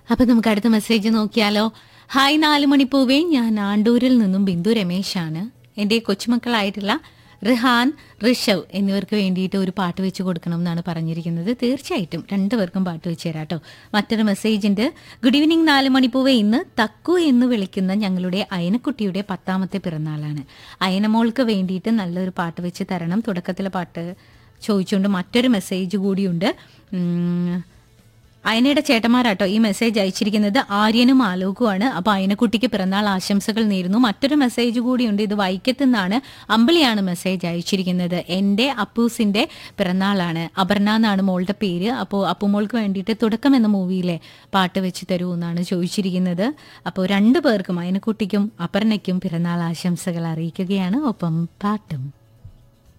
അപ്പൊ നമുക്ക് അടുത്ത മെസ്സേജ് നോക്കിയാലോ ഹായ് നാല് മണിപ്പൂവേ ഞാൻ ആണ്ടൂരിൽ നിന്നും ബിന്ദു രമേശാണ് എൻ്റെ കൊച്ചുമക്കളായിട്ടുള്ള റിഹാൻ ഋഷവ് എന്നിവർക്ക് വേണ്ടിയിട്ട് ഒരു പാട്ട് വെച്ച് കൊടുക്കണം എന്നാണ് പറഞ്ഞിരിക്കുന്നത് തീർച്ചയായിട്ടും രണ്ടുപേർക്കും പാട്ട് വെച്ച് തരാം കേട്ടോ മറ്റൊരു മെസ്സേജുണ്ട് ഗുഡ് ഈവനിങ് നാല് മണിപ്പൂവേ ഇന്ന് തക്കു എന്ന് വിളിക്കുന്ന ഞങ്ങളുടെ അയനക്കുട്ടിയുടെ പത്താമത്തെ പിറന്നാളാണ് അയനമോൾക്ക് വേണ്ടിയിട്ട് നല്ലൊരു പാട്ട് വെച്ച് തരണം തുടക്കത്തിലെ പാട്ട് ചോദിച്ചുകൊണ്ട് മറ്റൊരു മെസ്സേജ് കൂടിയുണ്ട് ഉം, അയനയുടെ ചേട്ടന്മാരാട്ടോ ഈ മെസ്സേജ് അയച്ചിരിക്കുന്നത് ആര്യനും ആലോകുമാണ് അപ്പൊ അയനക്കുട്ടിക്ക് പിറന്നാൾ ആശംസകൾ നേരുന്നു മറ്റൊരു മെസ്സേജ് കൂടിയുണ്ട് ഇത് വൈക്കത്ത് നിന്നാണ് അമ്പിളിയാണ് മെസ്സേജ് അയച്ചിരിക്കുന്നത് എൻ്റെ അപ്പൂസിന്റെ പിറന്നാളാണ് അപർണ എന്നാണ് മോളുടെ പേര് അപ്പോൾ അപ്പുമോൾക്ക് വേണ്ടിയിട്ട് തുടക്കം എന്ന മൂവിയിലെ പാട്ട് വെച്ച് തരൂ എന്നാണ് ചോദിച്ചിരിക്കുന്നത് അപ്പോൾ രണ്ടു പേർക്കും അയനക്കുട്ടിക്കും അപർണയ്ക്കും പിറന്നാൾ ആശംസകൾ അറിയിക്കുകയാണ് ഒപ്പം പാട്ടും